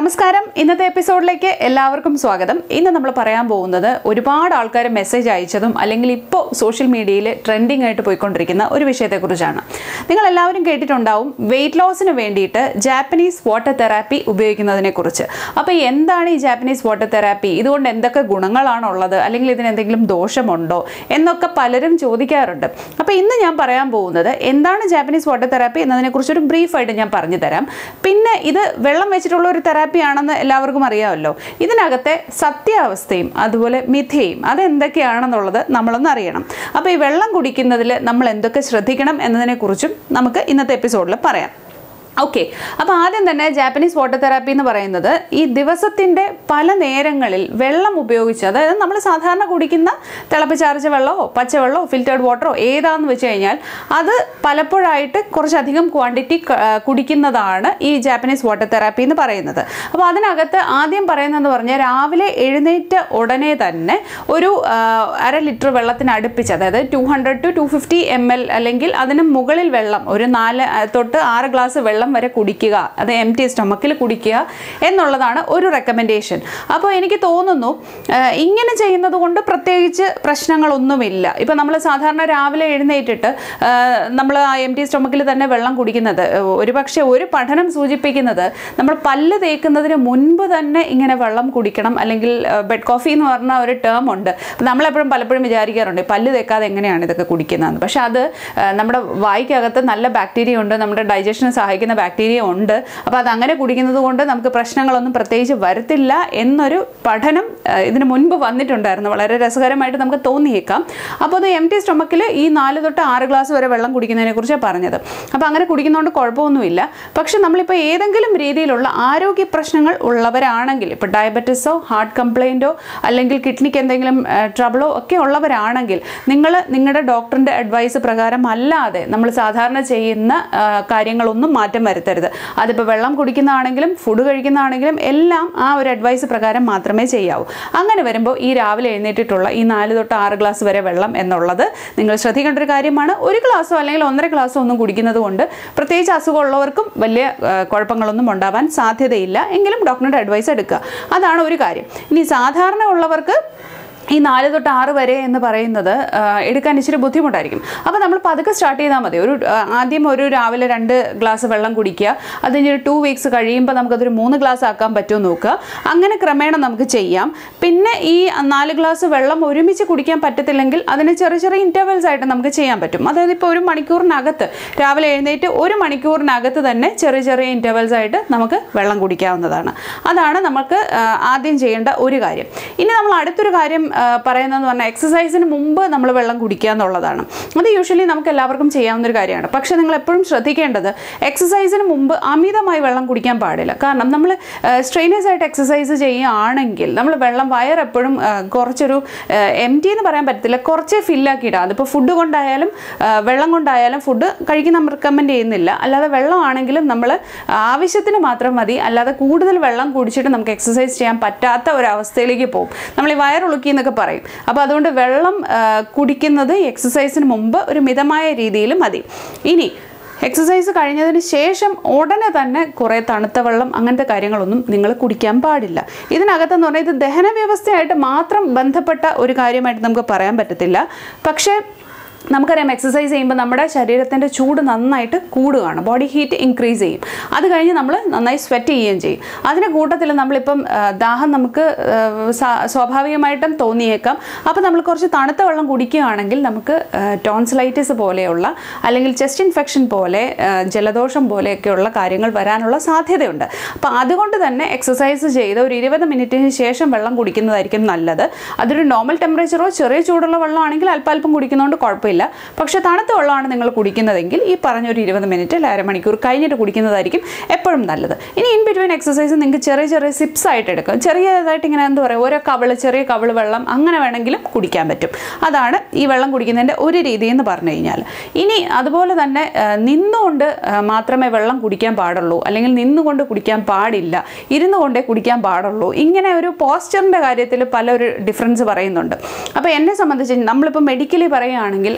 നമസ്കാരം ഇന്നത്തെ എപ്പിസോഡിലേക്ക് എല്ലാവർക്കും സ്വാഗതം ഇന്ന് നമ്മൾ പറയാൻ പോകുന്നത് ഒരുപാട് ആൾക്കാർ മെസ്സേജ് അയച്ചതും അല്ലെങ്കിൽ ഇപ്പോൾ സോഷ്യൽ മീഡിയയിൽ ട്രെൻഡിങ് ആയിട്ട് പോയിക്കൊണ്ടിരിക്കുന്ന ഒരു വിഷയത്തെക്കുറിച്ചാണ് നിങ്ങൾ എല്ലാവരും കേട്ടിട്ടുണ്ടാവും വെയിറ്റ് ലോസിന് വേണ്ടിയിട്ട് ജാപ്പനീസ് വാട്ടർ തെറാപ്പി ഉപയോഗിക്കുന്നതിനെക്കുറിച്ച് അപ്പോൾ എന്താണ് ഈ ജാപ്പനീസ് വാട്ടർ തെറാപ്പി ഇതുകൊണ്ട് എന്തൊക്കെ ഗുണങ്ങളാണ് ഉള്ളത് അല്ലെങ്കിൽ ഇതിന് എന്തെങ്കിലും ദോഷമുണ്ടോ എന്നൊക്കെ പലരും ചോദിക്കാറുണ്ട് അപ്പോൾ ഇന്ന് ഞാൻ പറയാൻ പോകുന്നത് എന്താണ് ജാപ്പനീസ് വാട്ടർ തെറാപ്പി എന്നതിനെക്കുറിച്ചൊരു ബ്രീഫായിട്ട് ഞാൻ പറഞ്ഞു തരാം പിന്നെ ഇത് വെള്ളം വെച്ചിട്ടുള്ള ഒരു തെറാപ്പി ആണെന്ന് എല്ലാവർക്കും അറിയാമല്ലോ ഇതിനകത്തെ സത്യാവസ്ഥയും അതുപോലെ മിഥ്യയും അതെന്തൊക്കെയാണെന്നുള്ളത് നമ്മളൊന്ന് അറിയണം അപ്പോൾ ഈ വെള്ളം കുടിക്കുന്നതിൽ നമ്മൾ എന്തൊക്കെ ശ്രദ്ധിക്കണം എന്നതിനെക്കുറിച്ചും നമുക്ക് ഇന്നത്തെ എപ്പിസോഡിൽ പറയാം ഓക്കെ അപ്പോൾ ആദ്യം തന്നെ ജാപ്പനീസ് വാട്ടർ തെറാപ്പി എന്ന് പറയുന്നത് ഈ ദിവസത്തിൻ്റെ പല നേരങ്ങളിൽ വെള്ളം ഉപയോഗിച്ച് അതായത് നമ്മൾ സാധാരണ കുടിക്കുന്ന തിളപ്പിച്ചാർച്ച വെള്ളമോ പച്ചവെള്ളമോ ഫിൽറ്റേർഡ് വാട്ടറോ ഏതാണെന്ന് വെച്ച് കഴിഞ്ഞാൽ അത് പലപ്പോഴായിട്ട് കുറച്ചധികം ക്വാണ്ടിറ്റി കുടിക്കുന്നതാണ് ഈ ജാപ്പനീസ് വാട്ടർ തെറാപ്പി എന്ന് പറയുന്നത് അപ്പോൾ അതിനകത്ത് ആദ്യം പറയുന്നതെന്ന് പറഞ്ഞാൽ രാവിലെ എഴുന്നേറ്റ ഉടനെ തന്നെ ഒരു ആ, അര ലിറ്റർ വെള്ളത്തിന് അടുപ്പിച്ച് അതായത് two hundred two two fifty M L അല്ലെങ്കിൽ അതിന് മുകളിൽ വെള്ളം ഒരു നാല് ആ, തൊട്ട് ആറ് ഗ്ലാസ് വെള്ളം വരെ കുടിക്കുക അത് എം ടി സ്റ്റൊമക്കിൽ കുടിക്കുക എന്നുള്ളതാണ് ഒരു റെക്കമെൻഡേഷൻ അപ്പോൾ എനിക്ക് തോന്നുന്നു ആ, ഇങ്ങനെ ചെയ്യുന്നത് കൊണ്ട് പ്രത്യേകിച്ച് പ്രശ്നങ്ങളൊന്നുമില്ല ഇപ്പം നമ്മൾ സാധാരണ രാവിലെ എഴുന്നേറ്റിട്ട് നമ്മൾ ആ എം ടി സ്റ്റൊമക്കിൽ തന്നെ വെള്ളം കുടിക്കുന്നത് ഒരു പക്ഷേ ഒരു പഠനം സൂചിപ്പിക്കുന്നത് നമ്മൾ പല്ല് തേക്കുന്നതിന് മുൻപ് തന്നെ ഇങ്ങനെ വെള്ളം കുടിക്കണം അല്ലെങ്കിൽ ബെഡ് കോഫി എന്ന് പറഞ്ഞ ഒരു ടേം ഉണ്ട് നമ്മളെപ്പോഴും പലപ്പോഴും വിചാരിക്കാറുണ്ട് ഈ പല്ല് തേക്കാതെ എങ്ങനെയാണ് ഇതൊക്കെ കുടിക്കുന്നതെന്ന് പക്ഷേ അത് ആ, നമ്മുടെ വായിക്കകത്ത് നല്ല ബാക്ടീരിയ ഉണ്ട് നമ്മുടെ ഡൈജഷനെ സഹായിക്കുന്ന ബാക്ടീരിയ ഉണ്ട് അപ്പോൾ അത് അങ്ങനെ കുടിക്കുന്നത് കൊണ്ട് നമുക്ക് പ്രശ്നങ്ങളൊന്നും പ്രത്യേകിച്ച് വരത്തില്ല എന്നൊരു പഠനം ആ, ഇതിന് മുൻപ് വന്നിട്ടുണ്ടായിരുന്നു വളരെ രസകരമായിട്ട് നമുക്ക് തോന്നിയേക്കാം അപ്പോൾ അത് എം ടി സ്റ്റൊമക്കിൽ ഈ നാല് തൊട്ട് ആറ് ഗ്ലാസ് വരെ വെള്ളം കുടിക്കുന്നതിനെ കുറിച്ചാണ് പറഞ്ഞത് അപ്പോൾ അങ്ങനെ കുടിക്കുന്നതുകൊണ്ട് കുഴപ്പമൊന്നുമില്ല പക്ഷെ നമ്മളിപ്പോൾ ഏതെങ്കിലും രീതിയിലുള്ള ആരോഗ്യ പ്രശ്നങ്ങൾ ഉള്ളവരാണെങ്കിൽ ഇപ്പോൾ ഡയബറ്റിസോ ഹാർട്ട് കംപ്ലൈൻറ്റോ അല്ലെങ്കിൽ കിഡ്നിക്ക് എന്തെങ്കിലും ട്രബിളോ ഒക്കെ ഉള്ളവരാണെങ്കിൽ നിങ്ങൾ നിങ്ങളുടെ ഡോക്ടറിൻ്റെ അഡ്വൈസ് പ്രകാരം അല്ലാതെ നമ്മൾ സാധാരണ ചെയ്യുന്ന ആ, കാര്യങ്ങളൊന്നും മാറ്റം വരുത്തരുത് അതിപ്പോൾ വെള്ളം കുടിക്കുന്നതാണെങ്കിലും ഫുഡ് കഴിക്കുന്നതാണെങ്കിലും എല്ലാം ആ ഒരു അഡ്വൈസ് പ്രകാരം മാത്രമേ ചെയ്യാവൂ അങ്ങനെ വരുമ്പോൾ ഈ രാവിലെ എഴുന്നേറ്റിട്ടുള്ള ഈ നാല് തൊട്ട് ആറ് ഗ്ലാസ് വരെ വെള്ളം എന്നുള്ളത് നിങ്ങൾ ശ്രദ്ധിക്കേണ്ട ഒരു കാര്യമാണ് ഒരു ഗ്ലാസ്സോ അല്ലെങ്കിൽ ഒന്നര ഗ്ലാസ്സോ ഒന്നും കുടിക്കുന്നത് കൊണ്ട് പ്രത്യേകിച്ച് അസുഖമുള്ളവർക്കും വലിയ ആ, കുഴപ്പങ്ങളൊന്നും ഉണ്ടാവാൻ സാധ്യതയില്ല എങ്കിലും ഡോക്ടറുടെ അഡ്വൈസ് എടുക്കുക അതാണ് ഒരു കാര്യം ഇനി സാധാരണ ഉള്ളവർക്ക് ഈ നാല് തൊട്ട് ആറ് വരെ എന്ന് പറയുന്നത് ആ, എടുക്കാൻ ഇച്ചിരി ബുദ്ധിമുട്ടായിരിക്കും അപ്പോൾ നമ്മൾ പതുക്കെ സ്റ്റാർട്ട് ചെയ്താൽ മതി ഒരു ആ, ആദ്യം ഒരു രാവിലെ രണ്ട് ഗ്ലാസ് വെള്ളം കുടിക്കുക അതിന് ഒരു ടു വീക്സ് കഴിയുമ്പോൾ നമുക്കതൊരു മൂന്ന് ഗ്ലാസ് ആക്കാൻ പറ്റുമോ നോക്കുക അങ്ങനെ ക്രമേണ നമുക്ക് ചെയ്യാം പിന്നെ ഈ നാല് ഗ്ലാസ് വെള്ളം ഒരുമിച്ച് കുടിക്കാൻ പറ്റത്തില്ലെങ്കിൽ അതിന് ചെറിയ ചെറിയ ഇൻ്റർവെൽസ് ആയിട്ട് നമുക്ക് ചെയ്യാൻ പറ്റും അതായത് ഇപ്പോൾ ഒരു മണിക്കൂറിനകത്ത് രാവിലെ എഴുന്നേറ്റ് ഒരു മണിക്കൂറിനകത്ത് തന്നെ ചെറിയ ചെറിയ ഇൻ്റർവെൽസ് ആയിട്ട് നമുക്ക് വെള്ളം കുടിക്കാവുന്നതാണ് അതാണ് നമുക്ക് ആ, ആദ്യം ചെയ്യേണ്ട ഒരു കാര്യം ഇനി നമ്മൾ അടുത്തൊരു കാര്യം ആ, പറയുന്നതെന്ന് പറഞ്ഞാൽ എക്സസൈസിന് മുമ്പ് നമ്മൾ വെള്ളം കുടിക്കുക എന്നുള്ളതാണ് അത് യൂഷ്വലി നമുക്ക് എല്ലാവർക്കും ചെയ്യാവുന്ന ഒരു കാര്യമാണ് പക്ഷേ നിങ്ങൾ എപ്പോഴും ശ്രദ്ധിക്കേണ്ടത് എക്സസൈസിന് മുമ്പ് അമിതമായി വെള്ളം കുടിക്കാൻ പാടില്ല കാരണം നമ്മൾ സ്ട്രെയിനേഴ്സ് ആയിട്ട് എക്സസൈസ് ചെയ്യുകയാണെങ്കിൽ നമ്മൾ വെള്ളം വയർ എപ്പോഴും ആ, കുറച്ചൊരു എം ടി എന്ന് പറയാൻ പറ്റത്തില്ല കുറച്ചേ ഫില്ലാക്കിയിടാം അതിപ്പോൾ ഫുഡ് കൊണ്ടായാലും ആ, വെള്ളം കൊണ്ടായാലും ഫുഡ് കഴിക്കുന്ന റെക്കമെൻഡ് ചെയ്യുന്നില്ല അല്ലാതെ വെള്ളമാണെങ്കിലും നമ്മൾ ആവശ്യത്തിന് മാത്രം മതി അല്ലാതെ കൂടുതൽ വെള്ളം കുടിച്ചിട്ട് നമുക്ക് എക്സസൈസ് ചെയ്യാൻ പറ്റാത്ത ഒരു അവസ്ഥയിലേക്ക് പോകും നമ്മൾ ഈ വയറുളുക്കി എന്നൊക്കെ പറയും അപ്പോൾ അതുകൊണ്ട് വെള്ളം ആ, കുടിക്കുന്നത് ഈ എക്സസൈസിന് മുമ്പ് ഒരു മിതമായ രീതിയിൽ മതി ഇനി എക്സസൈസ് കഴിഞ്ഞതിന് ശേഷം ഉടനെ തന്നെ കുറേ തണുത്ത വെള്ളം അങ്ങനത്തെ കാര്യങ്ങളൊന്നും നിങ്ങൾ കുടിക്കാൻ പാടില്ല ഇതിനകത്തെന്ന് പറഞ്ഞാൽ ഇത് ദഹന വ്യവസ്ഥയായിട്ട് മാത്രം ബന്ധപ്പെട്ട ഒരു കാര്യമായിട്ട് നമുക്ക് പറയാൻ പറ്റത്തില്ല പക്ഷേ നമുക്കറിയാം എക്സസൈസ് ചെയ്യുമ്പോൾ നമ്മുടെ ശരീരത്തിൻ്റെ ചൂട് നന്നായിട്ട് കൂടുകയാണ് ബോഡി ഹീറ്റ് ഇൻക്രീസ് ചെയ്യും അത് കഴിഞ്ഞ് നമ്മൾ നന്നായി സ്വെറ്റ് ചെയ്യുകയും ചെയ്യും അതിൻ്റെ കൂട്ടത്തിൽ നമ്മളിപ്പം ആ, ദാഹം നമുക്ക് ആ, സാ- സ്വാഭാവികമായിട്ടും തോന്നിയേക്കാം അപ്പോൾ നമ്മൾ കുറച്ച് തണുത്ത വെള്ളം കുടിക്കുകയാണെങ്കിൽ നമുക്ക് ടോൺസിലൈറ്റിസ് പോലെയുള്ള അല്ലെങ്കിൽ ചെസ്റ്റ് ഇൻഫെക്ഷൻ പോലെ ആ, ജലദോഷം പോലെയൊക്കെയുള്ള കാര്യങ്ങൾ വരാനുള്ള സാധ്യതയുണ്ട് അപ്പോൾ അതുകൊണ്ട് തന്നെ എക്സസൈസ് ചെയ്ത് ഒരു ഇരുപത് മിനിറ്റിന് ശേഷം വെള്ളം കുടിക്കുന്നതായിരിക്കും നല്ലത് അതൊരു നോർമൽ ടെമ്പറേച്ചറോ ചെറിയ ചൂടുള്ള വെള്ളമാണെങ്കിൽ അല്പാൽപ്പം കുടിക്കുന്നതുകൊണ്ട് കുഴപ്പമില്ല പക്ഷേ തണുത്ത വെള്ളമാണ് നിങ്ങൾ കുടിക്കുന്നതെങ്കിൽ ഈ പറഞ്ഞൊരു ഇരുപത് മിനിറ്റ് അല്ല അരമണിക്കൂർ കഴിഞ്ഞിട്ട് കുടിക്കുന്നതായിരിക്കും എപ്പോഴും നല്ലത് ഇനി ഇൻ ബിറ്റ്വീൻ എക്സസൈസ് നിങ്ങൾക്ക് ചെറിയ ചെറിയ സിപ്സ് ആയിട്ട് എടുക്കാം ചെറിയതായിട്ട് ഇങ്ങനെ എന്താ പറയുക ഓരോ കവിള് ചെറിയ കവിള് വെള്ളം അങ്ങനെ വേണമെങ്കിലും കുടിക്കാൻ പറ്റും അതാണ് ഈ വെള്ളം കുടിക്കുന്നതിൻ്റെ ഒരു രീതി എന്ന് പറഞ്ഞു കഴിഞ്ഞാൽ ഇനി അതുപോലെ തന്നെ ആ, നിന്നുകൊണ്ട് ആ, മാത്രമേ വെള്ളം കുടിക്കാൻ പാടുള്ളൂ അല്ലെങ്കിൽ നിന്നുകൊണ്ട് കുടിക്കാൻ പാടില്ല ഇരുന്നു കൊണ്ടേ കുടിക്കാൻ പാടുള്ളൂ ഇങ്ങനെ ഒരു പോസ്ചറിൻ്റെ കാര്യത്തിൽ പല ഒരു ഡിഫറൻസ് പറയുന്നുണ്ട് അപ്പോൾ എന്നെ സംബന്ധിച്ച് നമ്മളിപ്പോൾ മെഡിക്കലി പറയുകയാണെങ്കിൽ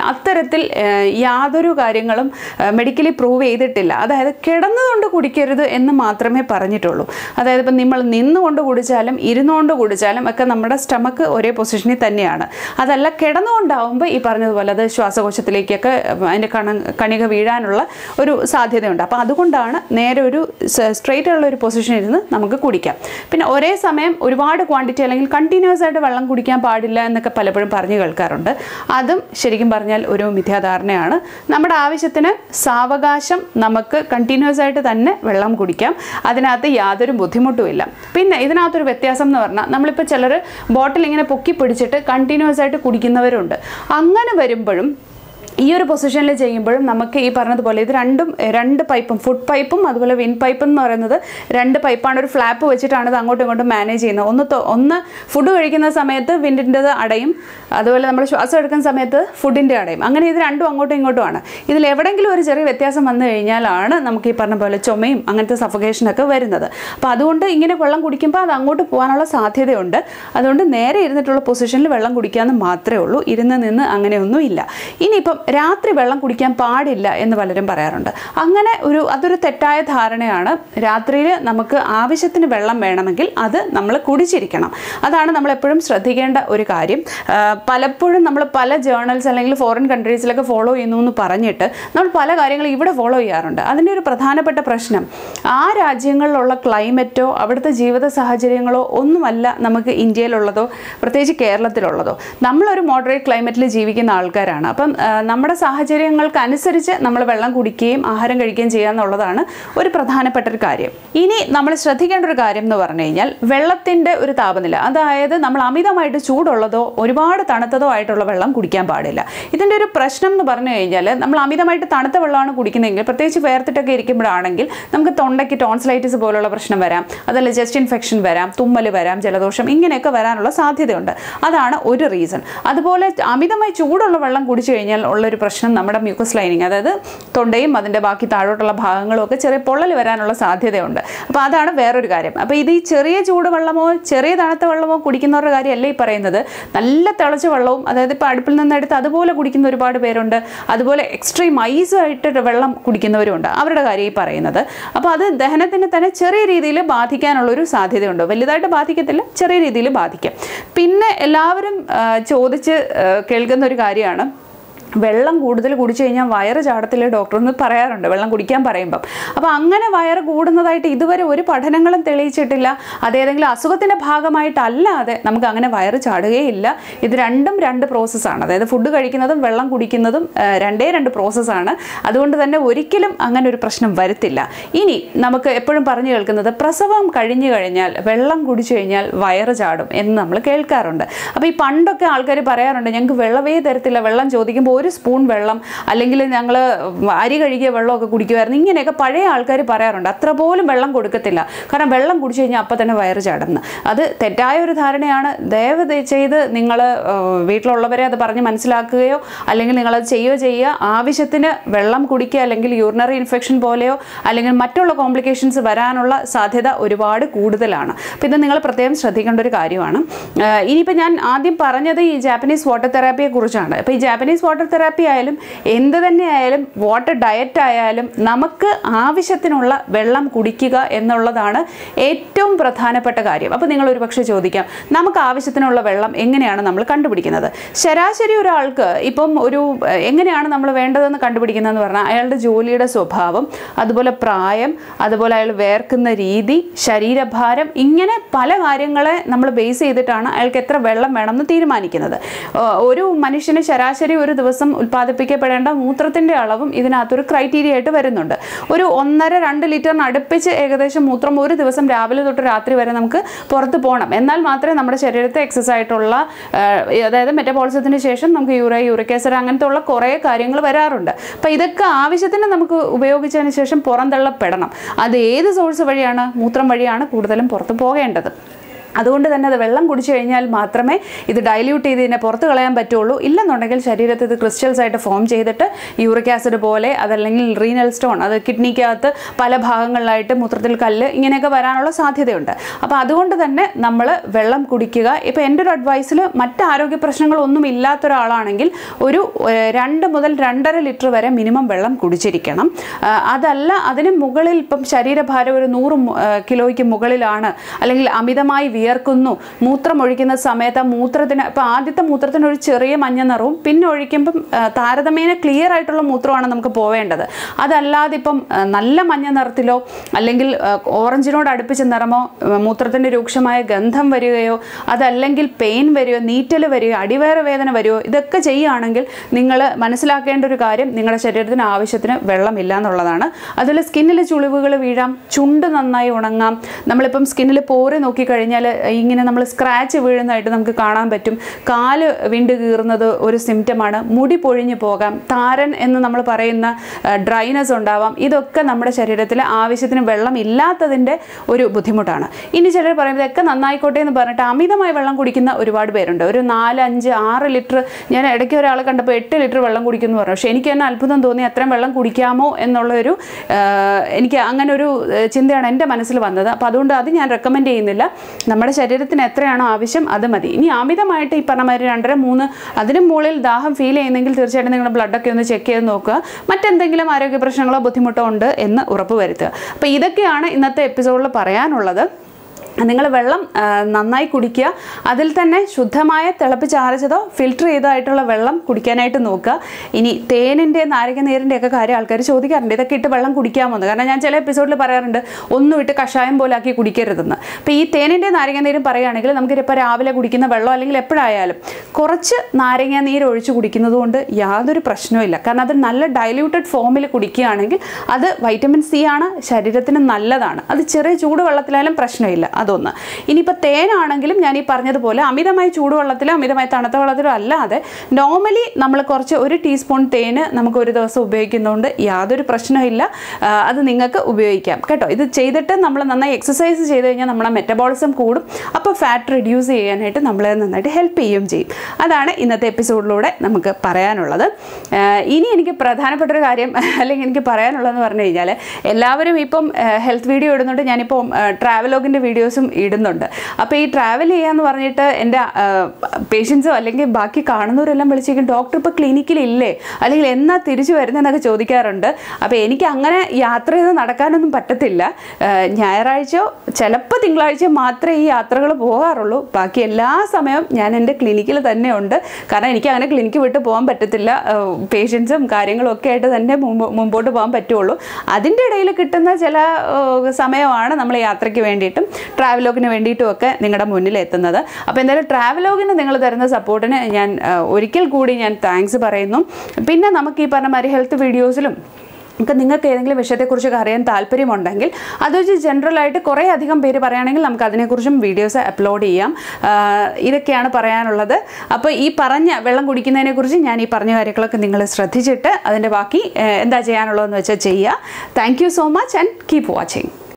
അത്തരത്തിൽ ഏഹ്, യാതൊരു കാര്യങ്ങളും മെഡിക്കലി പ്രൂവ് ചെയ്തിട്ടില്ല അതായത് കിടന്നുകൊണ്ട് കുടിക്കരുത് എന്ന് മാത്രമേ പറഞ്ഞിട്ടുള്ളൂ അതായത് ഇപ്പം നമ്മൾ നിന്നുകൊണ്ട് കുടിച്ചാലും ഇരുന്നുകൊണ്ട് കുടിച്ചാലും ഒക്കെ നമ്മുടെ സ്റ്റമക്ക് ഒരേ പൊസിഷനിൽ തന്നെയാണ് അതല്ല കിടന്നുകൊണ്ടാവുമ്പോൾ ഈ പറഞ്ഞതുപോലെ അത് ശ്വാസകോശത്തിലേക്കൊക്കെ അതിൻ്റെ കണ കണിക വീഴാനുള്ള ഒരു സാധ്യതയുണ്ട് അപ്പോൾ അതുകൊണ്ടാണ് നേരെ ഒരു സ്ട്രെയിറ്റ് ഉള്ള ഒരു പൊസിഷനിൽ ഇരുന്ന് നമുക്ക് കുടിക്കാം പിന്നെ ഒരേ സമയം ഒരുപാട് ക്വാണ്ടിറ്റി അല്ലെങ്കിൽ കണ്ടിന്യൂസ് ആയിട്ട് വെള്ളം കുടിക്കാൻ പാടില്ല എന്നൊക്കെ പലപ്പോഴും പറഞ്ഞു കേൾക്കാറുണ്ട് അതും ശരിക്കും പറഞ്ഞാൽ ഒരു മിഥ്യാധാരണയാണ് നമ്മുടെ ആവശ്യത്തിന് സാവകാശം നമുക്ക് കണ്ടിന്യൂസ് ആയിട്ട് തന്നെ വെള്ളം കുടിക്കാം അതിനകത്ത് യാതൊരു ബുദ്ധിമുട്ടുമില്ല പിന്നെ ഇതിനകത്തൊരു വ്യത്യാസം എന്ന് പറഞ്ഞാൽ നമ്മളിപ്പോൾ ചിലർ ബോട്ടിൽ ഇങ്ങനെ പൊക്കി പിടിച്ചിട്ട് കണ്ടിന്യൂസ് ആയിട്ട് കുടിക്കുന്നവരുണ്ട് അങ്ങനെ വരുമ്പോഴും ഈ ഒരു പൊസിഷനിൽ ചെയ്യുമ്പോഴും നമുക്ക് ഈ പറഞ്ഞതുപോലെ ഇത് രണ്ടും എഹ്, രണ്ട് പൈപ്പും ഫുഡ് പൈപ്പും അതുപോലെ വിൻ പൈപ്പും എന്ന് പറയുന്നത് രണ്ട് പൈപ്പാണ് ഒരു ഫ്ലാപ്പ് വെച്ചിട്ടാണ് ഇത് അങ്ങോട്ടും ഇങ്ങോട്ടും മാനേജ് ചെയ്യുന്നത് ഒന്ന് തൊ- ഒന്ന് ഫുഡ് കഴിക്കുന്ന സമയത്ത് വിൻഡിൻ്റെത് അടയും അതുപോലെ നമ്മൾ ശ്വാസം എടുക്കുന്ന സമയത്ത് ഫുഡിൻ്റെ അടയും അങ്ങനെ ഇത് രണ്ടും അങ്ങോട്ടും ഇങ്ങോട്ടുമാണ് ഇതിൽ എവിടെയെങ്കിലും ഒരു ചെറിയ വ്യത്യാസം വന്നു കഴിഞ്ഞാലാണ് നമുക്ക് ഈ പറഞ്ഞ പോലെ ചുമയും അങ്ങനത്തെ സഫോക്കേഷനൊക്കെ വരുന്നത് അപ്പോൾ അതുകൊണ്ട് ഇങ്ങനെ വെള്ളം കുടിക്കുമ്പോൾ അത് അങ്ങോട്ട് പോകാനുള്ള സാധ്യതയുണ്ട് അതുകൊണ്ട് നേരെ ഇരുന്നിട്ടുള്ള പൊസിഷനിൽ വെള്ളം കുടിക്കാമെന്ന് മാത്രമേ ഉള്ളൂ ഇരുന്ന് നിന്ന് അങ്ങനെയൊന്നും ഇല്ല ഇനിയിപ്പം രാത്രി വെള്ളം കുടിക്കാൻ പാടില്ല എന്ന് പലരും പറയാറുണ്ട് അങ്ങനെ ഒരു അതൊരു തെറ്റായ ധാരണയാണ് രാത്രിയിൽ നമുക്ക് ആവശ്യത്തിന് വെള്ളം വേണമെങ്കിൽ അത് നമ്മൾ കുടിച്ചിരിക്കണം അതാണ് നമ്മൾ എപ്പോഴും ശ്രദ്ധിക്കേണ്ട ഒരു കാര്യം ആ, പലപ്പോഴും നമ്മൾ പല ജേർണൽസ് അല്ലെങ്കിൽ ഫോറിൻ കൺട്രീസിലൊക്കെ ഫോളോ ചെയ്യുന്നു എന്ന് പറഞ്ഞിട്ട് നമ്മൾ പല കാര്യങ്ങളും ഇവിടെ ഫോളോ ചെയ്യാറുണ്ട് അതിൻ്റെ ഒരു പ്രധാനപ്പെട്ട പ്രശ്നം ആ രാജ്യങ്ങളിലുള്ള ക്ലൈമറ്റോ അവിടുത്തെ ജീവിത സാഹചര്യങ്ങളോ ഒന്നുമല്ല നമുക്ക് ഇന്ത്യയിലുള്ളതോ പ്രത്യേകിച്ച് കേരളത്തിലുള്ളതോ നമ്മളൊരു മോഡറേറ്റ് ക്ലൈമറ്റിൽ ജീവിക്കുന്ന ആൾക്കാരാണ് അപ്പം ആ, നമ്മുടെ സാഹചര്യങ്ങൾക്ക് അനുസരിച്ച് നമ്മൾ വെള്ളം കുടിക്കുകയും ആഹാരം കഴിക്കുകയും ചെയ്യുക എന്നുള്ളതാണ് ഒരു പ്രധാനപ്പെട്ട ഒരു കാര്യം ഇനി നമ്മൾ ശ്രദ്ധിക്കേണ്ട ഒരു കാര്യം എന്ന് പറഞ്ഞു കഴിഞ്ഞാൽ വെള്ളത്തിൻ്റെ ഒരു താപനില അതായത് നമ്മൾ അമിതമായിട്ട് ചൂടുള്ളതോ ഒരുപാട് തണുത്തതോ ആയിട്ടുള്ള വെള്ളം കുടിക്കാൻ പാടില്ല ഇതിൻ്റെ ഒരു പ്രശ്നം എന്ന് പറഞ്ഞു കഴിഞ്ഞാൽ നമ്മൾ അമിതമായിട്ട് തണുത്ത വെള്ളമാണ് കുടിക്കുന്നതെങ്കിൽ പ്രത്യേകിച്ച് വേർത്തിട്ടൊക്കെ ഇരിക്കുമ്പോഴാണെങ്കിൽ നമുക്ക് തൊണ്ടയ്ക്ക് ടോൺസിലൈറ്റിസ് പോലുള്ള പ്രശ്നം വരാം അതല്ല ജസ്റ്റ് ഇൻഫെക്ഷൻ വരാം തുമ്മൽ വരാം ജലദോഷം ഇങ്ങനെയൊക്കെ വരാനുള്ള സാധ്യതയുണ്ട് അതാണ് ഒരു റീസൺ അതുപോലെ അമിതമായി ചൂടുള്ള വെള്ളം കുടിച്ചു കഴിഞ്ഞാൽ ഉള്ളൊരു പ്രശ്നം നമ്മുടെ മ്യൂക്കസ് ലൈനിങ് അതായത് തൊണ്ടയും അതിൻ്റെ ബാക്കി താഴോട്ടുള്ള ഭാഗങ്ങളും ഒക്കെ ചെറിയ പൊള്ളൽ വരാനുള്ള സാധ്യതയുണ്ട് അപ്പോൾ അതാണ് വേറൊരു കാര്യം അപ്പോൾ ഇത് ഈ ചെറിയ ചൂട് വെള്ളമോ ചെറിയ തണുത്ത വെള്ളമോ കുടിക്കുന്നവരുടെ കാര്യമല്ല ഈ പറയുന്നത് നല്ല തിളച്ച വെള്ളവും അതായത് ഇപ്പോൾ അടുപ്പിൽ നിന്ന് എടുത്ത് അതുപോലെ കുടിക്കുന്ന ഒരുപാട് പേരുണ്ട് അതുപോലെ എക്സ്ട്രീം ഐസായിട്ട് വെള്ളം കുടിക്കുന്നവരുണ്ട് അവരുടെ കാര്യം ഈ പറയുന്നത് അപ്പോൾ അത് ദഹനത്തിന് തന്നെ ചെറിയ രീതിയിൽ ബാധിക്കാനുള്ളൊരു സാധ്യതയുണ്ട് വലുതായിട്ട് ബാധിക്കത്തില്ല ചെറിയ രീതിയിൽ ബാധിക്കും പിന്നെ എല്ലാവരും ആ, ചോദിച്ച് ആ, കേൾക്കുന്ന ഒരു കാര്യമാണ് വെള്ളം കൂടുതൽ കുടിച്ചു കഴിഞ്ഞാൽ വയറ് ചാടത്തില്ല ഡോക്ടർ എന്ന് പറയാറുണ്ട് വെള്ളം കുടിക്കാൻ പറയുമ്പം അപ്പോൾ അങ്ങനെ വയറ് കൂടുന്നതായിട്ട് ഇതുവരെ ഒരു പഠനങ്ങളും തെളിയിച്ചിട്ടില്ല അതേതെങ്കിലും അസുഖത്തിൻ്റെ ഭാഗമായിട്ടല്ലാതെ നമുക്ക് അങ്ങനെ വയറ് ചാടുകയില്ല ഇത് രണ്ടും രണ്ട് പ്രോസസ്സാണ് അതായത് ഫുഡ് കഴിക്കുന്നതും വെള്ളം കുടിക്കുന്നതും ആ, രണ്ടേ രണ്ട് പ്രോസസ്സാണ് അതുകൊണ്ട് തന്നെ ഒരിക്കലും അങ്ങനെ ഒരു പ്രശ്നം വരുത്തില്ല ഇനി നമുക്ക് എപ്പോഴും പറഞ്ഞു കേൾക്കുന്നത് പ്രസവം കഴിഞ്ഞു കഴിഞ്ഞാൽ വെള്ളം കുടിച്ചു കഴിഞ്ഞാൽ വയറ് ചാടും എന്ന് നമ്മൾ കേൾക്കാറുണ്ട് അപ്പോൾ ഈ പണ്ടൊക്കെ ആൾക്കാർ പറയാറുണ്ട് ഞങ്ങൾക്ക് വെള്ളമേ തരത്തില്ല വെള്ളം ചോദിക്കുമ്പോൾ ഒരു സ്പൂൺ വെള്ളം അല്ലെങ്കിൽ ഞങ്ങൾ അരി കഴുകിയ വെള്ളമൊക്കെ കുടിക്കുമായിരുന്നു ഇങ്ങനെയൊക്കെ പഴയ ആൾക്കാർ പറയാറുണ്ട് അത്ര പോലും വെള്ളം കൊടുക്കത്തില്ല കാരണം വെള്ളം കുടിച്ചു കഴിഞ്ഞാൽ അപ്പം തന്നെ വയറ് ചാടുന്നു അത് തെറ്റായ ഒരു ധാരണയാണ് ദയവ് ദേ- ചെയ്ത് നിങ്ങൾ വീട്ടിലുള്ളവരെ അത് പറഞ്ഞ് മനസ്സിലാക്കുകയോ അല്ലെങ്കിൽ നിങ്ങളത് ചെയ്യുകയോ ചെയ്യുക ആവശ്യത്തിന് വെള്ളം കുടിക്കുക അല്ലെങ്കിൽ യൂറിനറി ഇൻഫെക്ഷൻ പോലെയോ അല്ലെങ്കിൽ മറ്റുള്ള കോംപ്ലിക്കേഷൻസ് വരാനുള്ള സാധ്യത ഒരുപാട് കൂടുതലാണ് അപ്പോൾ ഇത് നിങ്ങൾ പ്രത്യേകം ശ്രദ്ധിക്കേണ്ട ഒരു കാര്യമാണ് ആഹ് ഇനിയിപ്പോൾ ഞാൻ ആദ്യം പറഞ്ഞത് ഈ ജാപ്പനീസ് വാട്ടർ തെറാപ്പിയെ കുറിച്ചാണ് അപ്പോൾ ഈ ജാപ്പനീസ് വാട്ടർ തെറാപ്പി ആയാലും എന്ത് തന്നെ ആയാലും വാട്ടർ ഡയറ്റ് ആയാലും നമുക്ക് ആവശ്യത്തിനുള്ള വെള്ളം കുടിക്കുക എന്നുള്ളതാണ് ഏറ്റവും പ്രധാനപ്പെട്ട കാര്യം അപ്പോൾ നിങ്ങൾ ഒരു പക്ഷേ ചോദിക്കാം നമുക്ക് ആവശ്യത്തിനുള്ള വെള്ളം എങ്ങനെയാണ് നമ്മൾ കണ്ടുപിടിക്കുന്നത് ശരാശരി ഒരാൾക്ക് ഇപ്പം ഒരു ഏഹ്, എങ്ങനെയാണ് നമ്മൾ വേണ്ടതെന്ന് കണ്ടുപിടിക്കുന്നതെന്ന് പറഞ്ഞാൽ അയാളുടെ ജോലിയുടെ സ്വഭാവം അതുപോലെ പ്രായം അതുപോലെ അയാൾ വേർക്കുന്ന രീതി ശരീരഭാരം ഇങ്ങനെ പല കാര്യങ്ങളെ നമ്മൾ ബേസ് ചെയ്തിട്ടാണ് അയാൾക്ക് എത്ര വെള്ളം വേണമെന്ന് തീരുമാനിക്കുന്നത് ഏഹ്, ഒരു മനുഷ്യന് ശരാശരി ഒരു ദിവസം ഉൽപ്പാദിപ്പിക്കപ്പെടേണ്ട മൂത്രത്തിൻ്റെ അളവും ഇതിനകത്തൊരു ക്രൈറ്റീരിയ ആയിട്ട് വരുന്നുണ്ട് ഒരു ഒന്നര രണ്ട് ലിറ്ററിന് അടുപ്പിച്ച് ഏകദേശം മൂത്രം ഒരു ദിവസം രാവിലെ തൊട്ട് രാത്രി വരെ നമുക്ക് പുറത്ത് പോകണം എന്നാൽ മാത്രമേ നമ്മുടെ ശരീരത്തെ എക്സസ് ആയിട്ടുള്ള ഏഹ്, അതായത് മെറ്റബോളിസത്തിന് ശേഷം നമുക്ക് യൂറിയ യൂറിക് ആസിഡ് അങ്ങനത്തെ ഉള്ള കുറേ കാര്യങ്ങൾ വരാറുണ്ട് അപ്പോൾ ഇതൊക്കെ ആവശ്യത്തിന് നമുക്ക് ഉപയോഗിച്ചതിന് ശേഷം പുറന്തള്ളപ്പെടണം അത് ഏത് സോഴ്സ് വഴിയാണ് മൂത്രം വഴിയാണ് കൂടുതലും പുറത്ത് പോകേണ്ടത് അതുകൊണ്ട് തന്നെ അത് വെള്ളം കുടിച്ചു കഴിഞ്ഞാൽ മാത്രമേ ഇത് ഡൈല്യൂട്ട് ചെയ്ത് ഇതിനെ പുറത്ത് കളയാൻ പറ്റുള്ളൂ ഇല്ലെന്നുണ്ടെങ്കിൽ ശരീരത്തിൽ ഇത് ക്രിസ്റ്റൽസ് ആയിട്ട് ഫോം ചെയ്തിട്ട് യൂറിക് ആസിഡ് പോലെ അതല്ലെങ്കിൽ റീനൽ സ്റ്റോൺ അത് കിഡ്നിക്കകത്ത് പല ഭാഗങ്ങളിലായിട്ട് മൂത്രത്തിൽ കല്ല് ഇങ്ങനെയൊക്കെ വരാനുള്ള സാധ്യതയുണ്ട് അപ്പോൾ അതുകൊണ്ട് തന്നെ നമ്മൾ വെള്ളം കുടിക്കുക ഇപ്പോൾ എൻ്റെ ഒരു അഡ്വൈസിൽ മറ്റ് ആരോഗ്യ പ്രശ്നങ്ങളൊന്നും ഇല്ലാത്ത ഒരാളാണെങ്കിൽ ഒരു ഏഹ്, രണ്ട് മുതൽ രണ്ടര ലിറ്റർ വരെ മിനിമം വെള്ളം കുടിച്ചിരിക്കണം ആ, അതല്ല അതിന് മുകളിൽ ഇപ്പം ശരീരഭാരം ഒരു നൂറ് മു- ഏഹ്, കിലോയ്ക്ക് മുകളിലാണ് അല്ലെങ്കിൽ അമിതമായി വിയർക്കുന്നു മൂത്രം ഒഴിക്കുന്ന സമയത്ത് ആ മൂത്രത്തിന് ഇപ്പം ആദ്യത്തെ മൂത്രത്തിന് ഒരു ചെറിയ മഞ്ഞ നിറവും പിന്നെ ഒഴിക്കുമ്പം ആ, താരതമ്യേന ക്ലിയർ ആയിട്ടുള്ള മൂത്രമാണ് നമുക്ക് പോവേണ്ടത് അതല്ലാതെ ഇപ്പം ആ, നല്ല മഞ്ഞ നിറത്തിലോ അല്ലെങ്കിൽ ആ, ഓറഞ്ചിനോട് അടുപ്പിച്ച നിറമോ ആ, മൂത്രത്തിൻ്റെ രൂക്ഷമായ ഗന്ധം വരികയോ അതല്ലെങ്കിൽ പെയിൻ വരികയോ നീറ്റൽ വരികയോ അടിവയറ് വേദന വരികയോ ഇതൊക്കെ ചെയ്യുകയാണെങ്കിൽ നിങ്ങൾ മനസ്സിലാക്കേണ്ട ഒരു കാര്യം നിങ്ങളുടെ ശരീരത്തിന് ആവശ്യത്തിന് വെള്ളമില്ല എന്നുള്ളതാണ് അതുപോലെ സ്കിന്നിൽ ചുളിവുകൾ വീഴാം ചുണ്ട് നന്നായി ഉണങ്ങാം നമ്മളിപ്പം സ്കിന്നിൽ പോറി നോക്കിക്കഴിഞ്ഞാൽ ഇങ്ങനെ നമ്മൾ സ്ക്രാച്ച് വീഴുന്നതായിട്ട് നമുക്ക് കാണാൻ പറ്റും കാല് വിണ്ട് കീറുന്നത് ഒരു സിംറ്റമാണ് മുടി പൊഴിഞ്ഞു പോകാം താരൻ എന്ന് നമ്മൾ പറയുന്ന ഡ്രൈനസ് ഉണ്ടാവാം ഇതൊക്കെ നമ്മുടെ ശരീരത്തിൽ ആവശ്യത്തിന് വെള്ളം ഇല്ലാത്തതിൻ്റെ ഒരു ബുദ്ധിമുട്ടാണ് ഇനി ചിലർ പറയുന്നത് ഇതൊക്കെ നന്നായിക്കോട്ടെ എന്ന് പറഞ്ഞിട്ട് അമിതമായി വെള്ളം കുടിക്കുന്ന ഒരുപാട് പേരുണ്ട് ഒരു നാല് അഞ്ച് ആറ് ലിറ്റർ ഞാൻ ഇടയ്ക്ക് ഒരാളെ കണ്ടപ്പോൾ എട്ട് ലിറ്റർ വെള്ളം കുടിക്കുന്നു പറഞ്ഞു പക്ഷേ എനിക്ക് തന്നെ അത്ഭുതം തോന്നി അത്രയും വെള്ളം കുടിക്കാമോ എന്നുള്ളൊരു ആ, എനിക്ക് അങ്ങനെ ഒരു ആ, ചിന്തയാണ് എൻ്റെ മനസ്സിൽ വന്നത് അപ്പോൾ അതുകൊണ്ട് അത് ഞാൻ റെക്കമെൻഡ് ചെയ്യുന്നില്ല നമ്മുടെ ശരീരത്തിന് എത്രയാണോ ആവശ്യം അത് മതി ഇനി അമിതമായിട്ട് ഈ പറഞ്ഞ മാതിരി രണ്ടര മൂന്ന് അതിനും മുകളിൽ ദാഹം ഫീൽ ചെയ്യുന്നെങ്കിൽ തീർച്ചയായിട്ടും നിങ്ങളുടെ ബ്ലഡൊക്കെ ഒന്ന് ചെക്ക് ചെയ്ത് നോക്കുക മറ്റെന്തെങ്കിലും ആരോഗ്യ പ്രശ്നങ്ങളോ ബുദ്ധിമുട്ടോ ഉണ്ട് എന്ന് ഉറപ്പ് വരുത്തുക അപ്പോൾ ഇതൊക്കെയാണ് ഇന്നത്തെ എപ്പിസോഡിൽ പറയാനുള്ളത് നിങ്ങൾ വെള്ളം ആ, നന്നായി കുടിക്കുക അതിൽ തന്നെ ശുദ്ധമായ തിളപ്പിച്ചാറിച്ചതോ ഫിൽറ്റർ ചെയ്തതായിട്ടുള്ള വെള്ളം കുടിക്കാനായിട്ട് നോക്കുക ഇനി തേനിൻ്റെ നാരക നീരിൻ്റെ ഒക്കെ കാര്യം ആൾക്കാർ ചോദിക്കാറുണ്ട് ഇതൊക്കെ ഇട്ട് വെള്ളം കുടിക്കാമോ എന്ന് കാരണം ഞാൻ ചില എപ്പിസോഡിൽ പറയാറുണ്ട് ഒന്നും ഇട്ട് കഷായം പോലെ ആക്കി കുടിക്കരുതെന്ന് അപ്പോൾ ഈ തേനിൻ്റെ നാരക നീരും പറയുകയാണെങ്കിൽ നമുക്ക് ഇപ്പോൾ രാവിലെ കുടിക്കുന്ന വെള്ളം അല്ലെങ്കിൽ എപ്പോഴായാലും കുറച്ച് നാരങ്ങ നീര് ഒഴിച്ച് കുടിക്കുന്നത് കൊണ്ട് യാതൊരു പ്രശ്നവുമില്ല കാരണം അത് നല്ല ഡൈല്യൂട്ടഡ് ഫോമിൽ കുടിക്കുകയാണെങ്കിൽ അത് വൈറ്റമിൻ സി ആണ് ശരീരത്തിന് നല്ലതാണ് അത് ചെറിയ ചൂടുവെള്ളത്തിലായാലും പ്രശ്നമില്ല അതൊന്ന് ഇനിയിപ്പോൾ തേനാണെങ്കിലും ഞാൻ ഈ പറഞ്ഞതുപോലെ അമിതമായി ചൂടുവെള്ളത്തിലോ അമിതമായി തണുത്ത വെള്ളത്തിലോ അല്ലാതെ നോർമലി നമ്മൾ കുറച്ച് ഒരു ടീസ്പൂൺ തേന് നമുക്ക് ഒരു ദിവസം ഉപയോഗിക്കുന്നതുകൊണ്ട് യാതൊരു പ്രശ്നമില്ല ആ, അത് നിങ്ങൾക്ക് ഉപയോഗിക്കാം കേട്ടോ ഇത് ചെയ്തിട്ട് നമ്മൾ നന്നായി എക്സസൈസ് ചെയ്ത് കഴിഞ്ഞാൽ നമ്മളെ മെറ്റബോളിസം കൂടും അപ്പോൾ ഫാറ്റ് റിഡ്യൂസ് ചെയ്യാനായിട്ട് നമ്മളെ നന്നായിട്ട് ഹെൽപ്പ് ചെയ്യുകയും ചെയ്യും അതാണ് ഇന്നത്തെ എപ്പിസോഡിലൂടെ നമുക്ക് പറയാനുള്ളത് ആ, ഇനി എനിക്ക് പ്രധാനപ്പെട്ട ഒരു കാര്യം അല്ലെങ്കിൽ എനിക്ക് പറയാനുള്ളതെന്ന് പറഞ്ഞു കഴിഞ്ഞാൽ എല്ലാവരും ഇപ്പം ഹെൽത്ത് വീഡിയോ ഇടുന്നുണ്ട് ഞാനിപ്പം ട്രാവലോഗിൻ്റെ വീഡിയോസും ഇടുന്നുണ്ട് അപ്പോൾ ഈ ട്രാവൽ ചെയ്യാന്ന് പറഞ്ഞിട്ട് എൻ്റെ പേഷ്യൻസോ അല്ലെങ്കിൽ ബാക്കി കാണുന്നവരെല്ലാം വിളിച്ചേക്കും ഡോക്ടർ ഇപ്പോൾ ക്ലിനിക്കിലില്ലേ അല്ലെങ്കിൽ എന്നാ തിരിച്ചു വരുന്നതെന്നൊക്കെ ചോദിക്കാറുണ്ട് അപ്പോൾ എനിക്ക് അങ്ങനെ യാത്ര ചെയ്ത് നടക്കാനൊന്നും പറ്റത്തില്ല ആ, ഞായറാഴ്ചയോ ചിലപ്പോൾ തിങ്കളാഴ്ച മാത്രമേ ഈ യാത്രകൾ പോകാറുള്ളൂ ബാക്കി എല്ലാ സമയവും ഞാൻ എൻ്റെ ക്ലിനിക്കിൽ തന്നെ ഉണ്ട് കാരണം എനിക്ക് അങ്ങനെ ക്ലിനിക്ക് വിട്ട് പോകാൻ പറ്റത്തില്ല പേഷ്യൻസും കാര്യങ്ങളും ഒക്കെ ആയിട്ട് തന്നെ മുമ്പ് മുമ്പോട്ട് പോകാൻ പറ്റുള്ളൂ അതിൻ്റെ ഇടയിൽ കിട്ടുന്ന ചില ആ, സമയമാണ് നമ്മൾ യാത്രയ്ക്ക് വേണ്ടിയിട്ടും ട്രാവലോഗിന് വേണ്ടിയിട്ടും ഒക്കെ നിങ്ങളുടെ മുന്നിൽ എത്തുന്നത് അപ്പോൾ എന്തായാലും ട്രാവലോഗിന് നിങ്ങൾ തരുന്ന സപ്പോർട്ടിന് ഞാൻ ആ, ഒരിക്കൽ കൂടി ഞാൻ താങ്ക്സ് പറയുന്നു പിന്നെ നമുക്ക് ഈ പറഞ്ഞ മാതിരി ഹെൽത്ത് വീഡിയോസിലും ഒക്കെ നിങ്ങൾക്ക് ഏതെങ്കിലും വിഷയത്തെക്കുറിച്ചൊക്കെ അറിയാൻ താല്പര്യമുണ്ടെങ്കിൽ അത് വെച്ച് ജനറലായിട്ട് കുറേ അധികം പേര് പറയുകയാണെങ്കിൽ നമുക്ക് അതിനെക്കുറിച്ചും വീഡിയോസ് അപ്ലോഡ് ചെയ്യാം ആ, ഇതൊക്കെയാണ് പറയാനുള്ളത് അപ്പോൾ ഈ പറഞ്ഞ വെള്ളം കുടിക്കുന്നതിനെക്കുറിച്ച് ഞാൻ ഈ പറഞ്ഞ കാര്യങ്ങളൊക്കെ നിങ്ങൾ ശ്രദ്ധിച്ചിട്ട് അതിൻ്റെ ബാക്കി ഏഹ്, എന്താ ചെയ്യാനുള്ളതെന്ന് വെച്ചാൽ ചെയ്യുക thank you so much and keep watching